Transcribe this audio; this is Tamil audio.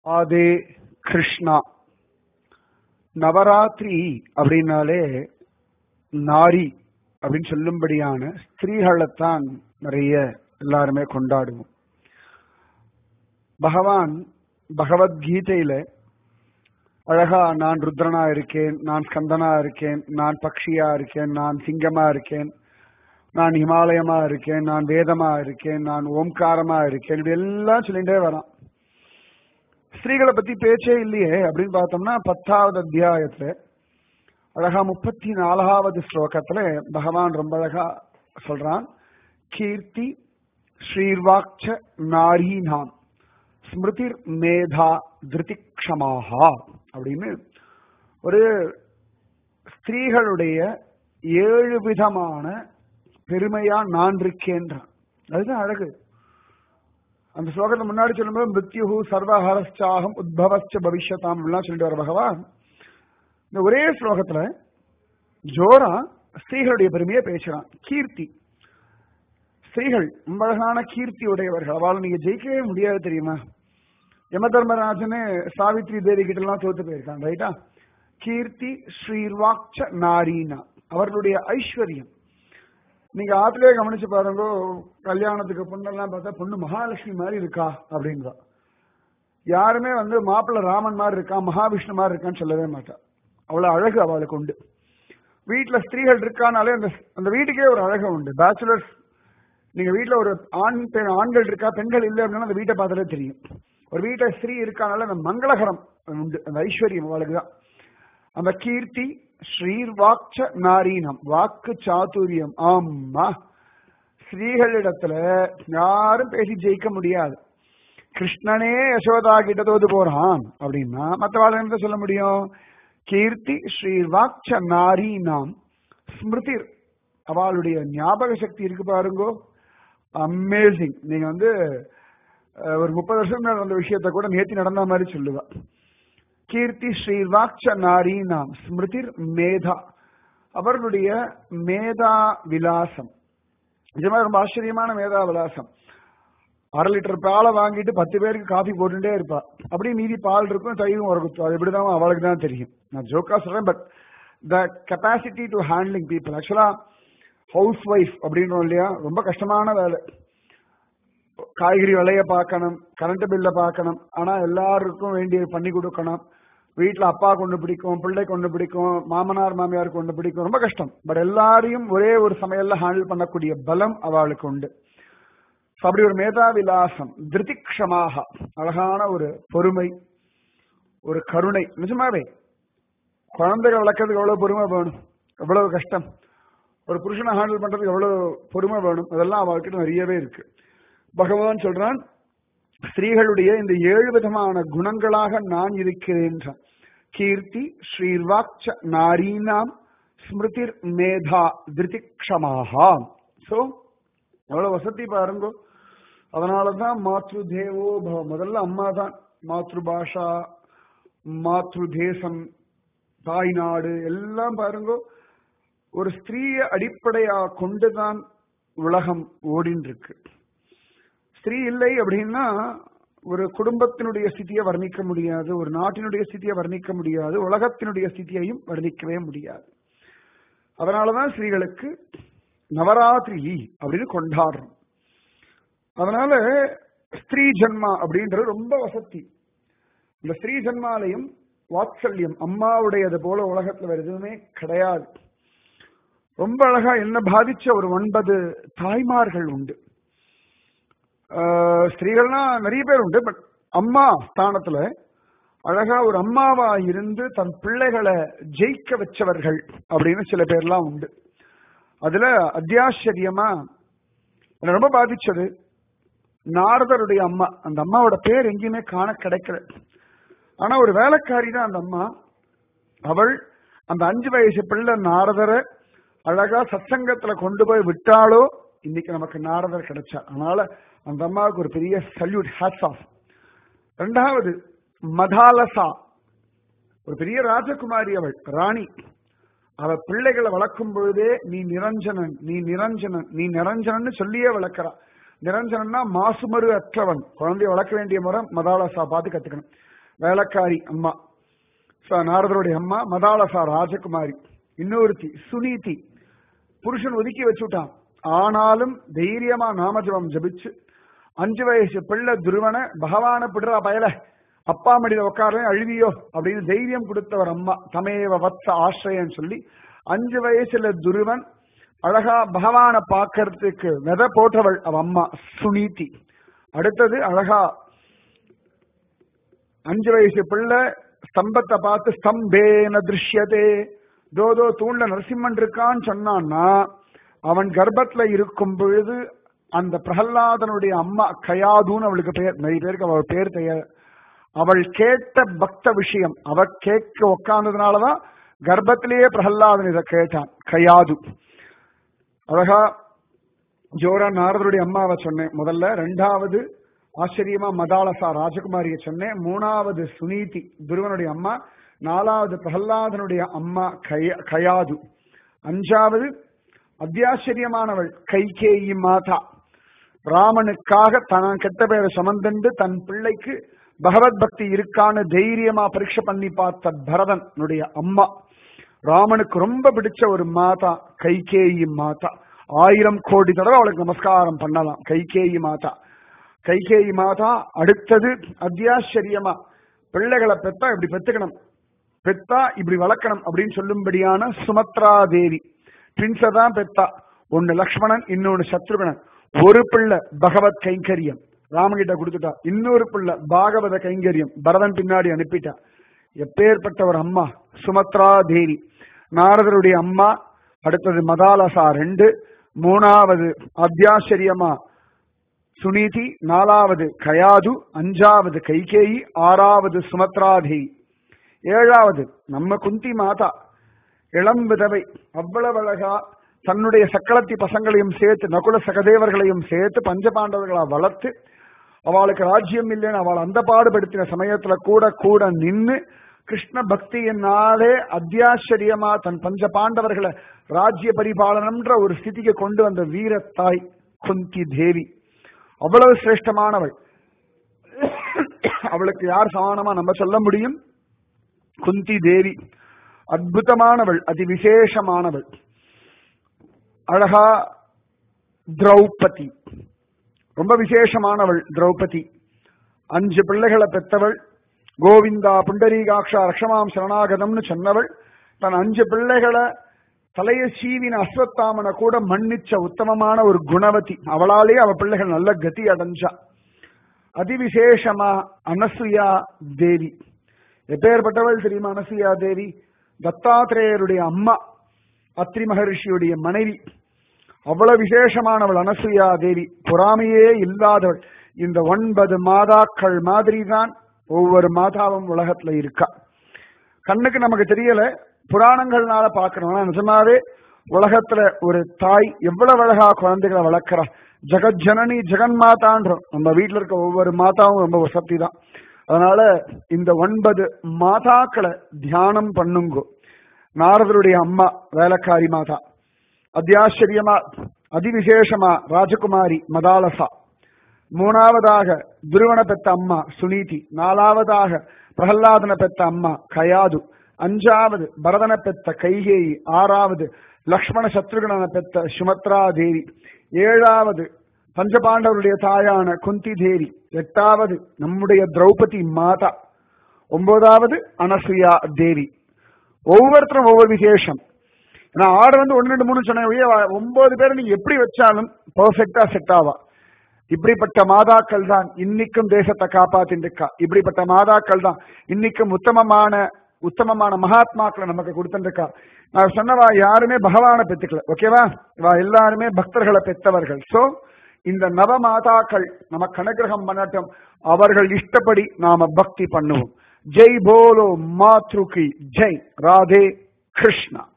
ஆதே கிருஷ்ணா நவராத்திரி அப்படின்னாலே நாரி அப்படின்னு சொல்லும்படியான ஸ்திரீகளைத்தான் நிறைய எல்லாருமே கொண்டாடுவோம் பகவான் பகவத்கீதையில அழகா நான் ருத்ரனா இருக்கேன் நான் ஸ்கந்தனா இருக்கேன் நான் பக்ஷியா இருக்கேன் நான் சிங்கமா இருக்கேன் நான் ஹிமாலயமா இருக்கேன் நான் வேதமா இருக்கேன் நான் ஓம்காரமா இருக்கேன் இப்படி எல்லாம் சொல்லிட்டே வரான் ஸ்திரீகளை பத்தி பேச்சே இல்லையே அப்படின்னு பார்த்தோம்னா பத்தாவது அத்தியாயத்துல அழகா முப்பத்தி நாலாவது ஸ்லோகத்துல பகவான் ரொம்ப அழகா சொல்றான் கீர்த்தி ஸ்ரீர்வாக்ச நாரீனாம் ஸ்மிருதிர் மேதா திருதிக்ஷமாகா அப்படின்னு ஒரு ஸ்திரீகளுடைய ஏழு விதமான பெருமையா நான் இருக்கேன்றான் அதுதான் அழகு அந்த ஸ்லோகத்தை முன்னாடி சொல்லும்போது மிருத்யு சர்வஹரஸ்சாகம் உத்பவச்ச பவிஷ்யதாம் எல்லாம் சொல்லிட்டு வர பகவான் இந்த ஒரே ஸ்லோகத்துல ஜோரா ஸ்திரீகளுடைய பெருமையை பேசுறான் கீர்த்தி ஸ்திரீகள் ரொம்ப அழகான கீர்த்தி உடையவர்கள் அவள் நீங்க ஜெயிக்கவே முடியாது தெரியுமா யம தர்மராஜனு சாவித்ரி தேவி கிட்ட எல்லாம் தோத்து போயிருக்கான் ரைட்டா கீர்த்தி ஸ்ரீர்வாக்ச நாரீனா அவர்களுடைய ஐஸ்வர்யம் நீங்க ஆத்திலே கவனிச்சு பாருங்க கல்யாணத்துக்கு பொண்ணெல்லாம் பார்த்தா பொண்ணு மகாலட்சுமி மாதிரி இருக்கா அப்படின்றா யாருமே வந்து மாப்பிள்ள ராமன் மாதிரி இருக்கா மகாவிஷ்ணு மாதிரி இருக்கான்னு சொல்லவே மாட்டா அவ்வளவு அழகு அவளுக்கு உண்டு வீட்டுல ஸ்திரீகள் இருக்கானாலே அந்த அந்த வீட்டுக்கே ஒரு அழகு உண்டு பேச்சுலர்ஸ் நீங்க வீட்டுல ஒரு ஆண் பெண் ஆண்கள் இருக்கா பெண்கள் இல்லை அப்படின்னா அந்த வீட்டை பார்த்தாலே தெரியும் ஒரு வீட்டை ஸ்திரீ இருக்கானால அந்த மங்களகரம் உண்டு அந்த ஐஸ்வர்யம் அவளுக்கு தான் அந்த கீர்த்தி ஸ்ரீர் வாக்ச நாரீனம் வாக்கு சாதுரியம் ஆமா ஸ்ரீகளிடத்துல யாரும் பேசி ஜெயிக்க முடியாது கிருஷ்ணனே யசோதா கிட்ட தோது போறான் அப்படின்னா மற்றவாள் என்ன சொல்ல முடியும் கீர்த்தி ஸ்ரீர் வாக்ச நாரீனாம் ஸ்மிருதிர் அவளுடைய ஞாபக சக்தி இருக்கு பாருங்கோ அமேசிங் நீங்க வந்து ஒரு முப்பது வருஷம் நடந்த விஷயத்த கூட நேத்தி நடந்த மாதிரி சொல்லுவா கீர்த்தி ஸ்ரீவாக்ச நாரீனாம் ஸ்மிருதிர் மேதா அவர்களுடைய மேதா விலாசம் நிஜமா ரொம்ப ஆச்சரியமான மேதா விலாசம் அரை லிட்டர் பாலை வாங்கிட்டு பத்து பேருக்கு காஃபி போட்டுட்டே இருப்பா அப்படியே மீதி பால் இருக்கும் தயிரும் உரகுத்தும் அது எப்படிதான் அவளுக்கு தான் தெரியும் நான் ஜோக்கா சொல்றேன் but the capacity to handling people actually house wife அப்படின்றோம் இல்லையா ரொம்ப கஷ்டமான வேலை காய்கறி விலைய பார்க்கணும் கரண்ட் பில்ல பார்க்கணும் ஆனா எல்லாருக்கும் வேண்டிய பண்ணி கொடுக்கணும் வீட்டுல அப்பா கொண்டு பிடிக்கும் பிள்ளை கொண்டு பிடிக்கும் மாமனார் மாமியார் கொண்டு பிடிக்கும் ரொம்ப கஷ்டம் பட் எல்லாரையும் ஒரே ஒரு சமையல்ல ஹேண்டில் பண்ணக்கூடிய பலம் அவளுக்கு உண்டு அப்படி ஒரு மேதாவிலாசம் திருதிக்ஷமாக அழகான ஒரு பொறுமை ஒரு கருணை நிஜமாவே குழந்தைகள் வளர்க்கறதுக்கு எவ்வளவு பொறுமை வேணும் எவ்வளவு கஷ்டம் ஒரு புருஷனை ஹேண்டில் பண்றதுக்கு எவ்வளவு பொறுமை வேணும் அதெல்லாம் அவர்கிட்ட நிறையவே இருக்கு பகவான் சொல்றான் ஸ்திரீகளுடைய இந்த ஏழு விதமான குணங்களாக நான் இருக்கிறேன் கீர்த்தி ஸ்ரீர்வாக்ச நாரீனாம் ஸ்மிருதிர் மேதா திருதிக்ஷமாக சோ எவ்வளவு வசதி பாருங்க அதனாலதான் மாத்ரு தேவோ பவ முதல்ல அம்மா தான் மாத்ரு பாஷா மாத்ரு தேசம் தாய் நாடு எல்லாம் பாருங்க ஒரு ஸ்திரீய அடிப்படையா கொண்டுதான் உலகம் ஓடின்னு இருக்கு ஸ்திரீ இல்லை அப்படின்னா ஒரு குடும்பத்தினுடைய ஸ்திதியை வர்ணிக்க முடியாது ஒரு நாட்டினுடைய ஸ்திதியை வர்ணிக்க முடியாது உலகத்தினுடைய ஸ்திதியையும் வர்ணிக்கவே முடியாது அதனாலதான் ஸ்திரீகளுக்கு நவராத்திரி அப்படின்னு கொண்டாடுறோம் அதனால ஸ்திரீ ஜன்மா அப்படின்றது ரொம்ப வசதி இந்த ஸ்திரீ ஜன்மாலையும் வாத்சல்யம் அம்மாவுடையது போல உலகத்துல வேற எதுவுமே கிடையாது ரொம்ப அழகா என்ன பாதிச்ச ஒரு ஒன்பது தாய்மார்கள் உண்டு ஸ்திரீகள்னா நிறைய பேர் உண்டு பட் அம்மா ஸ்தானத்துல அழகா ஒரு அம்மாவா இருந்து தன் பிள்ளைகளை ஜெயிக்க வச்சவர்கள் அப்படின்னு சில பேர்லாம் உண்டு அதுல அத்தியாச்சரியமா என்ன ரொம்ப பாதிச்சது நாரதருடைய அம்மா அந்த அம்மாவோட பேர் எங்கேயுமே காண கிடைக்கல ஆனா ஒரு வேலைக்காரி தான் அந்த அம்மா அவள் அந்த அஞ்சு வயசு பிள்ளை நாரதரை அழகா சத்சங்கத்துல கொண்டு போய் விட்டாலோ இன்னைக்கு நமக்கு நாரதர் கிடைச்சா அதனால அந்த அம்மாவுக்கு ஒரு பெரிய சல்யூட் ஹேட்ஸ் ஆஃப் ரெண்டாவது மதாலசா ஒரு பெரிய ராஜகுமாரி அவள் ராணி அவ பிள்ளைகளை வளர்க்கும் பொழுதே நீ நிரஞ்சனன் நீ நிரஞ்சனன் நீ நிரஞ்சனன் சொல்லியே வளர்க்கிறா நிரஞ்சனன்னா மாசுமறு அற்றவன் குழந்தைய வளர்க்க வேண்டிய முறை மதாலசா பார்த்து கத்துக்கணும் வேலைக்காரி அம்மா ச- நாரதருடைய அம்மா மதாலசா ராஜகுமாரி இன்னொருத்தி சுனீதி புருஷன் ஒதுக்கி வச்சுட்டான் ஆனாலும் தைரியமா நாமஜபம் ஜபிச்சு அஞ்சு வயசு பிள்ளை துருவனை பகவான பிடுறா பயல அப்பா மடியில உட்கார அழுவியோ அப்படின்னு தைரியம் கொடுத்தவர் அம்மா தமேவ வத்ச ஆசிரியன்னு சொல்லி அஞ்சு வயசுல துருவன் அழகா பகவான பார்க்கறதுக்கு விதை போட்டவள் அவ அம்மா சுனீதி அடுத்தது அழகா அஞ்சு வயசு பிள்ளை ஸ்தம்பத்தை பார்த்து ஸ்தம்பேன திருஷ்யதே தோதோ தூண்ல நரசிம்மன் இருக்கான்னு சொன்னான்னா அவன் கர்ப்பத்துல இருக்கும் பொழுது அந்த பிரகல்லாதனுடைய அம்மா கயாதுன்னு அவளுக்கு பேர் நிறைய பேருக்கு அவள் பேர் தெரியாது அவள் கேட்ட பக்த விஷயம் அவ கேட்க உட்கார்ந்ததுனாலதான் கர்ப்பத்திலேயே பிரகல்லாதன் இதை கேட்டான் கயாது அழகா ஜோரா நாரதருடைய அம்மாவை சொன்னேன் முதல்ல ரெண்டாவது ஆச்சரியமா மதாலசா ராஜகுமாரியை சொன்னேன் மூணாவது சுனீதி துருவனுடைய அம்மா நாலாவது பிரகல்லாதனுடைய அம்மா கய- கயாது அஞ்சாவது அத்தியாச்சரியமானவள் கைகேயி மாதா ராமனுக்காக தான் கெட்ட பேரை சுமந்துண்டு தன் பிள்ளைக்கு பகவத் பக்தி இருக்கான்னு தைரியமா பரீட்சை பண்ணி பார்த்த பரதனுடைய அம்மா ராமனுக்கு ரொம்ப பிடிச்ச ஒரு மாதா கைகேயி மாதா ஆயிரம் கோடி தடவை அவளுக்கு நமஸ்காரம் பண்ணலாம் கைகேயி மாதா கைகேயி மாதா அடுத்தது அத்தியாச்சரியமா பிள்ளைகளை பெத்தா இப்படி பெத்துக்கணும் பெத்தா இப்படி வளர்க்கணும் அப்படின்னு சொல்லும்படியான சுமத்ரா தேவி ட்வின்ஸ தான் பெத்தா ஒன்னு லக்ஷ்மணன் இன்னொன்னு சத்ருகனன் ஒரு பிள்ளை பகவத் கைங்கரியம் ராமகிட்ட கொடுத்துட்டா இன்னொரு பிள்ளை பாகவத கைங்கரியம் பரதன் பின்னாடி அனுப்பிட்டா எப்பேற்பட்ட ஒரு அம்மா சுமத்ரா தேவி நாரதருடைய அம்மா அடுத்தது மதாலசா ரெண்டு மூணாவது அத்தியாச்சரியமா சுனீதி நாலாவது கயாது அஞ்சாவது கைகேயி ஆறாவது சுமத்ராதேவி ஏழாவது நம்ம குந்தி மாதா இளம் விதவை அவ்வளவு அழகா தன்னுடைய சக்களத்தி பசங்களையும் சேர்த்து நகுல சகதேவர்களையும் சேர்த்து பஞ்சபாண்டவர்களா வளர்த்து அவளுக்கு ராஜ்யம் இல்லைன்னு அவள் அந்த பாடுபடுத்தின சமயத்துல கூட கூட நின்னு கிருஷ்ண பக்தியினாலே அத்தியாச்சரியமா தன் பஞ்ச பாண்டவர்களை ராஜ்ய பரிபாலனம்ன்ற ஒரு ஸ்திதிக்கு கொண்டு வந்த வீரத்தாய் குந்தி தேவி அவ்வளவு சிரேஷ்டமானவள் அவளுக்கு யார் சமானமா நம்ம சொல்ல முடியும் குந்தி தேவி அற்புதமானவள் அதி விசேஷமானவள் அழகா திரௌபதி ரொம்ப விசேஷமானவள் திரௌபதி அஞ்சு பிள்ளைகளை பெத்தவள் கோவிந்தா புண்டரீகாட்சா ரக்ஷமாம் சரணாகதம்னு சொன்னவள் தன் அஞ்சு பிள்ளைகளை தலைய சீவின அஸ்வத்தாமனை கூட மன்னிச்ச உத்தமமான ஒரு குணவதி அவளாலே அவ பிள்ளைகள் நல்ல கதி அடைஞ்சா அதிவிசேஷமா அனசுயா தேவி எப்பேற்பட்டவள் தெரியுமா அனசுயா தேவி தத்தாத்திரேயருடைய அம்மா அத்ரி மகரிஷியுடைய மனைவி அவ்வளவு விசேஷமானவள் அனசுயா தேவி பொறாமையே இல்லாதவள் இந்த ஒன்பது மாதாக்கள் மாதிரி தான் ஒவ்வொரு மாதாவும் உலகத்துல இருக்கா கண்ணுக்கு நமக்கு தெரியல புராணங்கள்னால பார்க்கணும் ஆனா நிஜமாவே உலகத்துல ஒரு தாய் எவ்வளவு அழகா குழந்தைகளை வளர்க்கிறா ஜெகஜனனி ஜெகன்மாதான்றோம் நம்ம வீட்டுல இருக்க ஒவ்வொரு மாதாவும் ரொம்ப வசதி தான் அதனால இந்த ஒன்பது மாதாக்களை தியானம் பண்ணுங்கோ நாரதருடைய அம்மா வேலைக்காரி மாதா அத்தியாச்சரியமா அதிவிசேஷமா ராஜகுமாரி மதாலசா மூணாவதாக துருவன பெத்த அம்மா சுனீதி நாலாவதாக பிரகல்லாதன பெத்த அம்மா கயாது அஞ்சாவது பரதன பெத்த கைகேயி ஆறாவது லக்ஷ்மண சத்ருகணன பெத்த சுமத்ரா தேவி ஏழாவது பஞ்சபாண்டவருடைய தாயான குந்தி தேவி எட்டாவது நம்முடைய திரௌபதி மாதா ஒன்பதாவது அனசுயா தேவி ஒவ்வொருத்தரும் ஒவ்வொரு விசேஷம் நான் ஆர்டர் வந்து ஒன்னு ரெண்டு மூணு சொன்னேன் ஒழிய, ஒன்பது பேர் நீங்க எப்படி வச்சாலும் பெர்ஃபெக்டா செட் ஆவா இப்படிப்பட்ட மாதாக்கள் தான் இன்னைக்கும் தேசத்தை காப்பாத்திட்டு இருக்கா இப்படிப்பட்ட மாதாக்கள் தான் இன்னைக்கும் உத்தமமான உத்தமமான மகாத்மாக்களை நமக்கு கொடுத்துருக்கா நான் சொன்னவா யாருமே பகவானை பெத்துக்கல ஓகேவா இவா எல்லாருமே பக்தர்களை பெத்தவர்கள் சோ இந்த நவ மாதாக்கள் நமக்கு அனுகிரகம் பண்ணட்டும் அவர்கள் இஷ்டப்படி நாம பக்தி பண்ணுவோம் ஜெய் போலோ மாத்ருகி ஜெய் ராதே கிருஷ்ணா